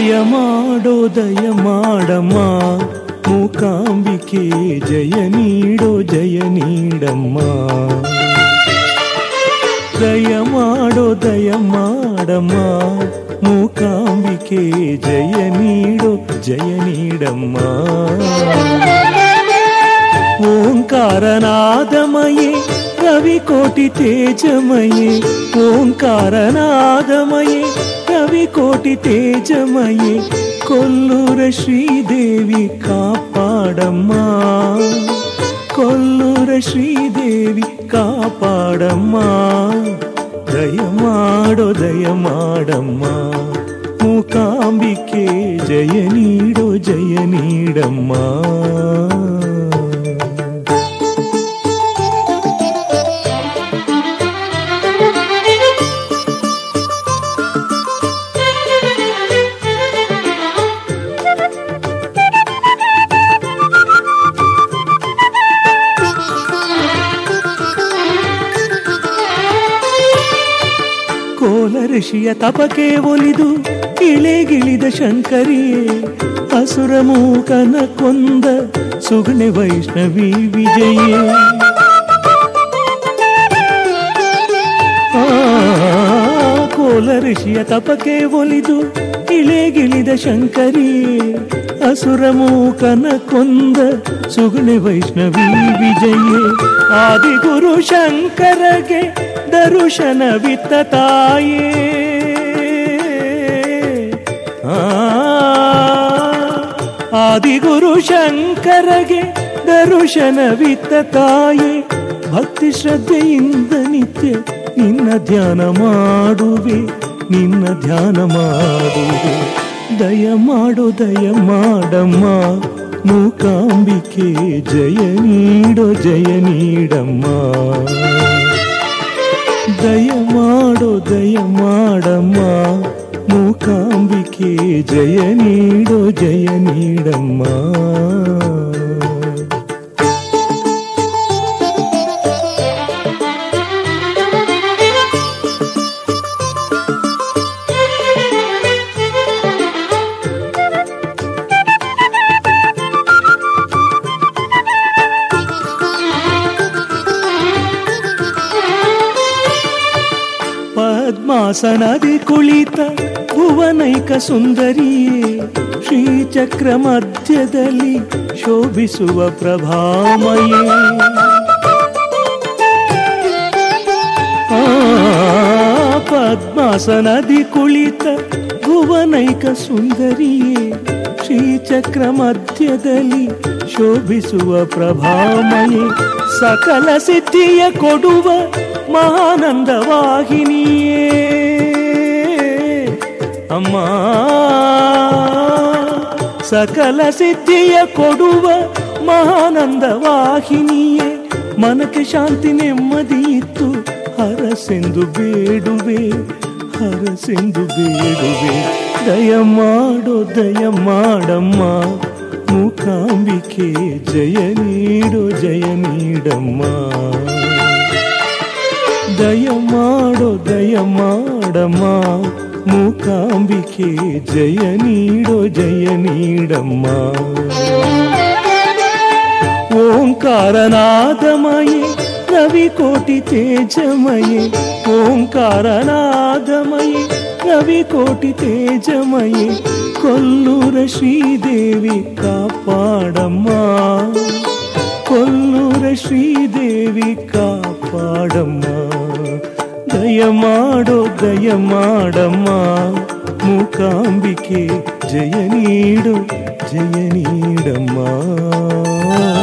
ದಯ ಮಾಡೋ ದಯ ಮಾಡಮ್ಮ ಮೂಕಾಂಬಿಕೆ ಜಯ ನೀಡೋ ಜಯ ನೀಡಮ್ಮ ದಯ ಮಾಡೋ ದಯ ಮಾಡಮ್ಮ ಮೂಕಾಂಬಿಕೆ ಜಯ ನೀಡೋ ಜಯ ನೀಡಮ್ಮ ಓಂಕಾರನಾದಮಯೇ ರವಿಕೋಟಿ ತೇಜಮಯೇ ಓಂಕಾರನಾದಮಯೇ ರವಿಕೋಟಿ ತೇಜಮಯೇ ಕೊಲ್ಲೂರ ಶ್ರೀದೇವಿ ಕಾಪಾಡಮ್ಮ ಕೊಲ್ಲೂರ ಶ್ರೀದೇವಿ ಕಾಪಾಡಮ್ಮ ದಯ ಮಾಡೋ ದಯ ಮಾಡಮ್ಮ ಮೂಕಾಂಬಿಕೆ ಜಯ ನೀಡೋ ಜಯ ನೀಡಮ್ಮ ಕೋಲ ಋಷಿಯ ತಪಕೆ ಒಲಿದು ಇಳೆಗಿಳಿದ ಶಂಕರಿಯೇ ಅಸುರ ಮೂಕನ ಕೊಂದ ಸುಗಣೆ ವೈಷ್ಣವಿ ವಿಜಯೇ ಆ, ಕೋಲ ಋಷಿಯ ತಪಕೆ ಒಲಿದು ಇಳೆಗಿಳಿದ ಶಂಕರಿಯೇ ಅಸುರ ಮೂಕನ ಕೊಂದ ಸುಗಣೆ ವೈಷ್ಣವಿ ವಿಜಯೇ ಆದಿಗುರು ಶಂಕರಗೆ ದರುಶನವಿತ್ತ ತಾಯೇ ಆ, ಆದಿಗುರು ಶಂಕರಗೆ ದರುಶನವಿತ್ತ ತಾಯೇ ಭಕ್ತಿ ಶ್ರದ್ಧೆಯಿಂದ ನಿತ್ಯ ನಿನ್ನ ಧ್ಯಾನ ಮಾಡುವೆ ನಿನ್ನ ಧ್ಯಾನ ಮಾಡುವೆ ದಯ ಮಾಡು ದಯ ಮಾಡಮ್ಮ ಮೂಕಾಂಬಿಕೆ ಜಯ ನೀಡೋ ಜಯ ನೀಡಮ್ಮ ದಯ ಮಾಡೋ ದಯ ಮಾಡಮ್ಮ ಮೂಕಾಂಬಿಕೆ ಜಯ ನೀಡೋ ಜಯ ನೀಡಮ್ಮ ಪದ್ಮಾಸನದಿ ಕುಳಿತ ಭುವನೈಕ ಸುಂದರಿಯೇ ಶ್ರೀಚಕ್ರ ಮಧ್ಯದಲ್ಲಿ ಶೋಭಿಸುವ ಪ್ರಭಾಮಯೇ ಆ, ಪದ್ಮಾಸನದಿ ಕುಳಿತ ಭುವನೈಕ ಸುಂದರಿಯೇ ಶ್ರೀಚಕ್ರ ಮಧ್ಯದಲ್ಲಿ ಶೋಭಿಸುವ ಪ್ರಭಾಮಯೇ ಸಕಲ ಸಿದ್ಧಿಯ ಕೊಡುವ ಮಹಾನಂದ ವಾಹಿನಿಯೇ ಅಮ್ಮ ಸಕಲ ಸಿದ್ಧಿಯ ಕೊಡುವ ಮಹಾನಂದ ವಾಹಿನಿಯೇ ಮನಕ್ಕೆ ಶಾಂತಿ ನೆಮ್ಮದಿ ಇತ್ತು ಹರಸೆಂದು ಬೇಡುವೆ ಹರಸೆಂದು ಬೇಡುವೆ ದಯ ಮಾಡೋ ದಯ ಮಾಡಮ್ಮ ಮೂಕಾಂಬಿಕೆ ಜಯ ನೀಡೋ ಜಯ ನೀಡಮ್ಮ ದಯ ಮಾಡೋ ದಯ ಮಾಡಮ್ಮ ಮೂಕಾಂಬಿಕೆ ಜಯ ನೀಡೋ ಜಯ ನೀಡಮ್ಮ ಓಂಕಾರನಾದಮಯೇ ರವಿಕೋಟಿ ತೇಜಮಯೇ ಓಂಕಾರನಾದಮಯೇ ರವಿಕೋಟಿ ತೇಜಮಯೇ ಕೊಲ್ಲೂರ ಶ್ರೀದೇವಿ ಕಾಪಾಡಮ್ಮ ಕೊಲ್ಲೂರ ಶ್ರೀದೇವಿ ಕಾಪಾಡಮ್ಮ ದಯ ಮಾಡೋ ದಯ ಮಾಡಮ್ಮ ಮೂಕಾಂಬಿಕೆ ಜಯ ನೀಡು ಜಯ ನೀಡಮ್ಮ